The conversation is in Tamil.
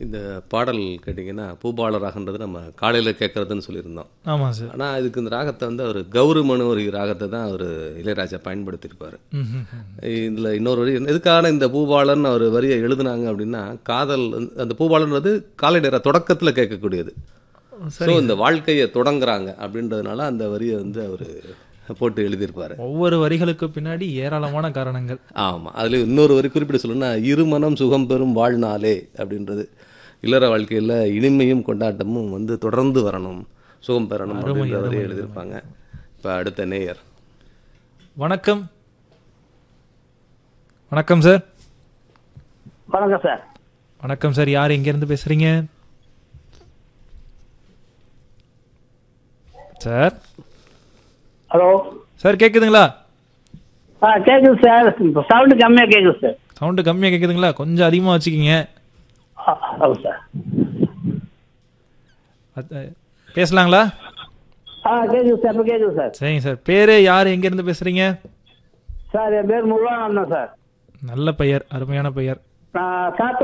இந்த பாடல் கேட்டிங்கன்னா பூபால ராகன்றது நம்ம காலையில் கேட்குறதுன்னு சொல்லியிருந்தோம் ஆமாம் சார் ஆனால் இதுக்கு இந்த ராகத்தை வந்து அவர் கௌரமனு ஒரு ராகத்தை தான் அவர் இளையராஜா பயன்படுத்தியிருப்பார் ம் ம், ம். இதில் இன்னொரு வரி எதுக்கான இந்த பூபாலன் அவர் வரியை எழுதுனாங்க அப்படின்னா காதல் வந்து- அந்த பூபாலன்றது காலை நேர தொடக்கத்தில் கேட்கக்கூடியது ஸோ இந்த வாழ்க்கையை தொடங்குறாங்க அப்படின்றதுனால அந்த வரியை வந்து அவர் போட்டு எழுதியிருப்பார் ஒவ்வொரு வரிகளுக்கு பின்னாடி ஏராளமான காரணங்கள் ஆமாம் அதில் இன்னொரு வரி குறிப்பிட்டு சொல்லணும்னா இருமனம் சுகம் பெறும் வாழ்நாளே அப்படின்றது இல்லற வாழ்க்கையில் இனிமையும் கொண்டாட்டமும் வந்து தொடர்ந்து வரணும் சுகம் பெறணும் அப்படின்ற வரி எழுதியிருப்பாங்க இப்போ அடுத்த நேயர் வணக்கம் வணக்கம் சார் வணக்கம் சார் வணக்கம் சார் யார் எங்கேருந்து பேசுகிறீங்க சார் ஹலோ சார் கேட்குதுங்களா ஆ கேட்குது சார் சவுண்டு கம்மியாக கேட்குது சார் சவுண்டு கம்மியாக கேட்குதுங்களா கொஞ்சம் அதிகமாக வச்சுக்கிங்க ஆ, ஹலோ சார் அத்- பேசலாங்களா ஆ கேட்குது சார் இப்போ கேட்குது சார் சரிங்க சார் பேர் யார் எங்கேருந்து பேசுகிறீங்க சார் என் பேர் முருகானந்தன் சார் நல்ல பெயர் அருமையான பெயர் நான் சாத்த